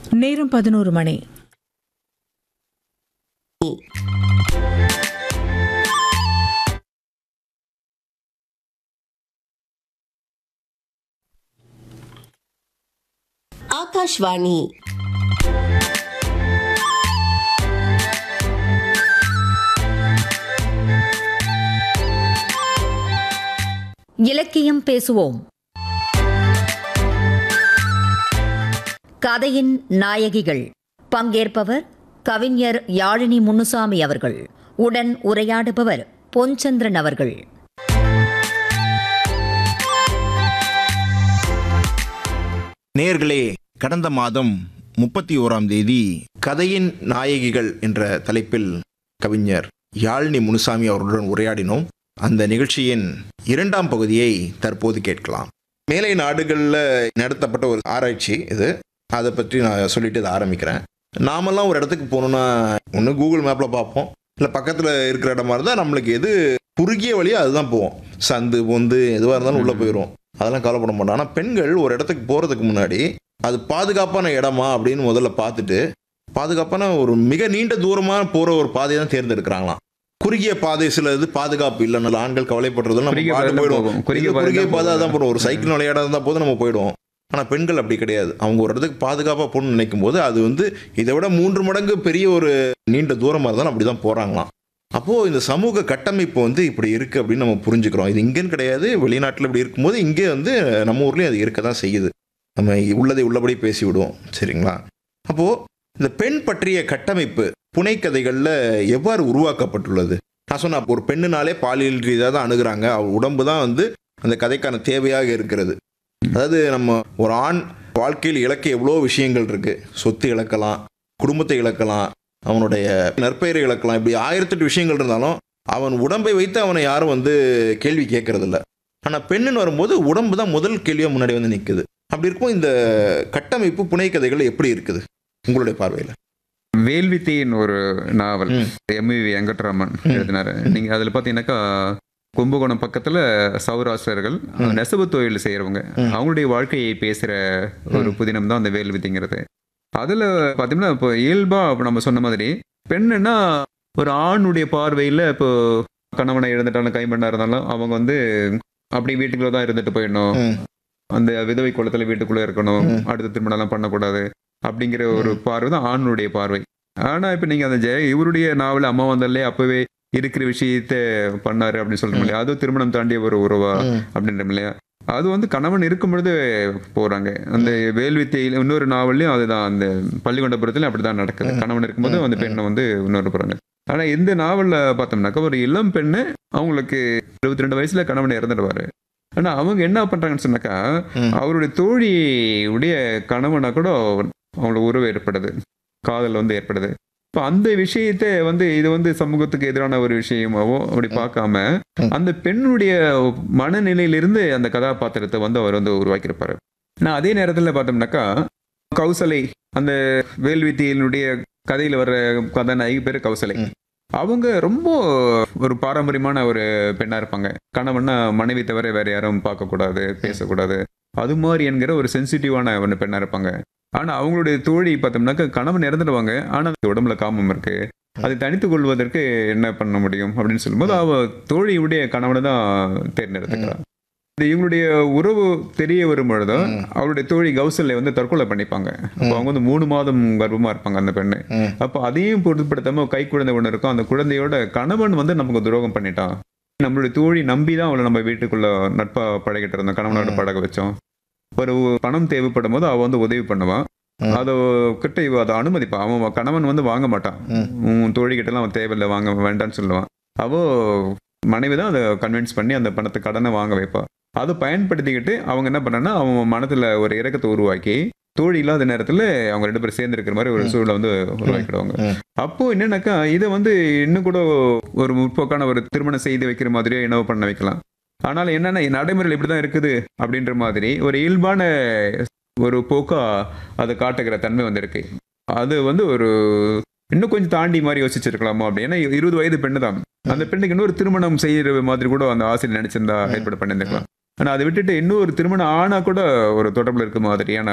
நேரம் பதினோரு மணி ஆகாஷ்வாணி இலக்கியம் பேசுவோம் கதையின் நாயகிகள் பங்கேற்பவர் கவிஞர் யாழினி முன்னுசாமி அவர்கள் உடன் உரையாடுபவர் பொன்சந்திரன் அவர்கள் நேர்களே கடந்த மாதம் முப்பத்தி ஓராம் தேதி கதையின் நாயகிகள் என்ற தலைப்பில் கவிஞர் யாழினி முனுசாமி அவர்களுடன் உரையாடினோம் அந்த நிகழ்ச்சியின் இரண்டாம் பகுதியை தற்போது கேட்கலாம் மேலை நாடுகளில் நடத்தப்பட்ட ஒரு ஆராய்ச்சி இது அதை பற்றி நான் சொல்லிட்டு இதை ஆரம்பிக்கிறேன் நாமெல்லாம் ஒரு இடத்துக்கு போகணுன்னா ஒன்று கூகுள் மேப்பில் பார்ப்போம் இல்லை பக்கத்தில் இருக்கிற இடமா இருந்தால் நம்மளுக்கு எது குறுகிய வழியாக அதுதான் போவோம் சந்து பொந்து எதுவாக இருந்தாலும் உள்ளே போயிடும் அதெல்லாம் கவலைப்பட மாட்டோம் ஆனால் பெண்கள் ஒரு இடத்துக்கு போகிறதுக்கு முன்னாடி அது பாதுகாப்பான இடமா அப்படின்னு முதல்ல பார்த்துட்டு பாதுகாப்பான ஒரு மிக நீண்ட தூரமாக போகிற ஒரு பாதையை தான் தேர்ந்தெடுக்கிறாங்களாம் குறுகிய பாதை சில இது பாதுகாப்பு இல்லை நல்ல ஆண்கள் கவலைப்படுறதும் நம்ம குறுகிய பாட்டு பாதை போயிடுவோம் போகும். குறுகிய இது பாதை குறுகிய தான் பாதை போகும். தான் போடுவோம் ஒரு சைக்கிள் விளையாட இருந்தால் போதும் நம்ம போயிடுவோம் ஆனால் பெண்கள் அப்படி கிடையாது அவங்க ஒரு இடத்துக்கு பாதுகாப்பாக போகணும்னு நினைக்கும் போது அது வந்து இதை விட மூன்று மடங்கு பெரிய ஒரு நீண்ட தூரமாக இருந்தாலும் அப்படி தான் போகிறாங்களாம் அப்போது இந்த சமூக கட்டமைப்பு வந்து இப்படி இருக்குது அப்படின்னு நம்ம புரிஞ்சுக்கிறோம் இது இங்கேன்னு கிடையாது வெளிநாட்டில் இப்படி இருக்கும்போது இங்கே வந்து நம்ம ஊர்லேயும் அது இருக்க தான் செய்யுது நம்ம உள்ளதை உள்ளபடி பேசி விடுவோம் சரிங்களா அப்போது இந்த பெண் பற்றிய கட்டமைப்பு புனைக்கதைகளில் எவ்வாறு உருவாக்கப்பட்டுள்ளது நான் சொன்ன ஒரு பெண்ணுனாலே பாலியல் ரீதியாக தான் அணுகுறாங்க அவள் உடம்பு தான் வந்து அந்த கதைக்கான தேவையாக இருக்கிறது அதாவது நம்ம ஒரு ஆண் வாழ்க்கையில் இழக்க எவ்வளோ விஷயங்கள் இருக்கு சொத்து இழக்கலாம் குடும்பத்தை இழக்கலாம் அவனுடைய நற்பெயரை இழக்கலாம் இப்படி ஆயிரத்தெட்டு விஷயங்கள் இருந்தாலும் அவன் உடம்பை வைத்து அவனை யாரும் வந்து கேள்வி கேட்கறதில்ல ஆனால் பெண்ணுன்னு வரும்போது உடம்பு தான் முதல் கேள்வியாக முன்னாடி வந்து நிற்குது அப்படி இருக்கும் இந்த கட்டமைப்பு புனைக்கதைகள் எப்படி இருக்குது உங்களுடைய பார்வையில் வேல்வித்தையின் ஒரு நாவல் ம். எம்வி வெங்கட்ராமன் ம். எழுதினாரு நீங்க அதுல பாத்தீங்கன்னாக்கா கும்பகோணம் பக்கத்துல சௌராஷ்டிரர்கள் ம். நெசவு தொழில் செய்யறவங்க ம். அவங்களுடைய வாழ்க்கையை பேசுற ஒரு ம். புதினம் தான் அந்த வேல்வித்தைங்கிறது அதுல பாத்தீங்கன்னா இப்போ இயல்பா இப்ப நம்ம சொன்ன மாதிரி பெண்ணுன்னா ஒரு ஆணுடைய பார்வையில இப்போ கணவனை இழந்துட்டாலும் கைமண்ணா இருந்தாலும் அவங்க வந்து அப்படி வீட்டுக்குள்ள தான் இருந்துட்டு போயிடணும் ம். அந்த விதவை குளத்துல வீட்டுக்குள்ள இருக்கணும் ம். அடுத்த திருமணம் எல்லாம் பண்ணக்கூடாது அப்படிங்கிற ஒரு ம். பார்வை தான் ஆணுடைய பார்வை ஆனா இப்ப நீங்க அந்த ஜெய இவருடைய நாவல அம்மா வந்தாலே அப்பவே இருக்கிற விஷயத்த பண்ணாரு அப்படின்னு சொல்றோம் இல்லையா அதுவும் திருமணம் தாண்டிய ஒரு உறவா ம். அப்படின்றோம் இல்லையா அது வந்து கணவன் இருக்கும் பொழுது போறாங்க அந்த வேல்வித்தையில இன்னொரு நாவல்லையும் அதுதான் அந்த பள்ளிகொண்டபுரத்துல அப்படிதான் நடக்குது ம். கணவன் இருக்கும்போது ம். அந்த பெண்ணை வந்து இன்னொரு போறாங்க ஆனா இந்த நாவல்ல பார்த்தோம்னாக்கா ஒரு இளம் பெண்ணு அவங்களுக்கு இருபத்தி ரெண்டு வயசுல கணவன் இறந்துடுவாரு ஆனா அவங்க என்ன பண்றாங்கன்னு சொன்னாக்கா ம். அவருடைய தோழி உடைய கணவனா கூட அவங்களுக்கு உறவு ஏற்படுது காதல் வந்து ஏற்படுது இப்போ அந்த விஷயத்த வந்து இது வந்து சமூகத்துக்கு எதிரான ஒரு விஷயமாவோ அப்படி பார்க்காம ம். அந்த பெண்ணுடைய மனநிலையிலிருந்து அந்த கதாபாத்திரத்தை வந்து அவர் வந்து உருவாக்கியிருப்பாரு நான் அதே நேரத்தில் பார்த்தோம்னாக்கா கௌசலை அந்த வேல்வித்தியினுடைய கதையில வர்ற கதாநாயகி பேரு கௌசலை ம். அவங்க ரொம்ப ஒரு பாரம்பரியமான ஒரு பெண்ணா இருப்பாங்க கணவன்னா மனைவி தவிர வேற யாரும் பார்க்கக்கூடாது பேசக்கூடாது அது மாதிரி என்கிற ஒரு சென்சிட்டிவான ஒரு பெண்ணா இருப்பாங்க ஆனா அவங்களுடைய தோழி பார்த்தோம்னாக்கா கணவன் இறந்துடுவாங்க ஆனா உடம்புல காமம் இருக்கு அதை தனித்துக் கொள்வதற்கு என்ன பண்ண முடியும் அப்படின்னு சொல்லும்போது அவ தோழியுடைய கணவனை தான் தேர்ந்தெடுத்துக்கிறா இது இவங்களுடைய உறவு தெரிய வரும் பொழுது ம். அவருடைய தோழி கௌசல்யை வந்து தற்கொலை பண்ணிப்பாங்க அப்போ அவங்க வந்து மூணு மாதம் கர்ப்பமா இருப்பாங்க அந்த பெண்ணு ம். அப்போ அதையும் பொருட்படுத்தாம கை குழந்தை ஒன்று இருக்கும் அந்த குழந்தையோட கணவன் வந்து நமக்கு துரோகம் பண்ணிட்டான் நம்மளுடைய தோழி நம்பி தான் அவளை நம்ம வீட்டுக்குள்ள நட்பா பழகிட்டு இருந்தோம் கணவனோட ம். பழக வச்சோம் ஒரு பணம் தேவைப்படும் போது அவ வந்து உதவி பண்ணுவான் ம். அதை கிட்ட இவ அதை அனுமதிப்பான் அவன் கணவன் வந்து வாங்க மாட்டான் ம். உன் தோழி கிட்ட எல்லாம் அவன் தேவையில்லை வாங்க வேண்டாம்னு சொல்லுவான் அவோ மனைவி தான் அதை கன்வின்ஸ் பண்ணி அந்த பணத்தை கடனை வாங்க வைப்பா அதை பயன்படுத்திக்கிட்டு அவங்க என்ன பண்ணாங்கன்னா அவன் மனத்துல ஒரு இறக்கத்தை உருவாக்கி தோழி இல்லாத நேரத்துல அவங்க ரெண்டு பேரும் சேர்ந்து இருக்கிற மாதிரி ஒரு ம். சூழலை வந்து உருவாக்கிடுவாங்க ம். அப்போ என்னன்னாக்கா இதை வந்து இன்னும் கூட ஒரு முற்போக்கான ஒரு திருமணம் செய்து வைக்கிற மாதிரியோ என்னவோ பண்ண வைக்கலாம் ஆனாலும் என்னன்னா நடைமுறையில் இப்படிதான் இருக்குது அப்படின்ற மாதிரி ஒரு இயல்பான ஒரு போக்கா அதை காட்டுகிற தன்மை வந்து இருக்கு அது வந்து ஒரு இன்னும் கொஞ்சம் தாண்டி மாதிரி யோசிச்சிருக்கலாமோ அப்படி ஏன்னா இருபது வயது பெண்ணு தான் அந்த பெண்ணுக்கு இன்னொரு திருமணம் செய்யற மாதிரி கூட அந்த ஆசிரியர் நினைச்சிருந்தா ஏற்பாடு பண்ணியிருந்திருக்கலாம் ஆனா அதை விட்டுட்டு இன்னொரு திருமணம் ஆனா கூட ஒரு தொடர்புல இருக்க மாதிரியான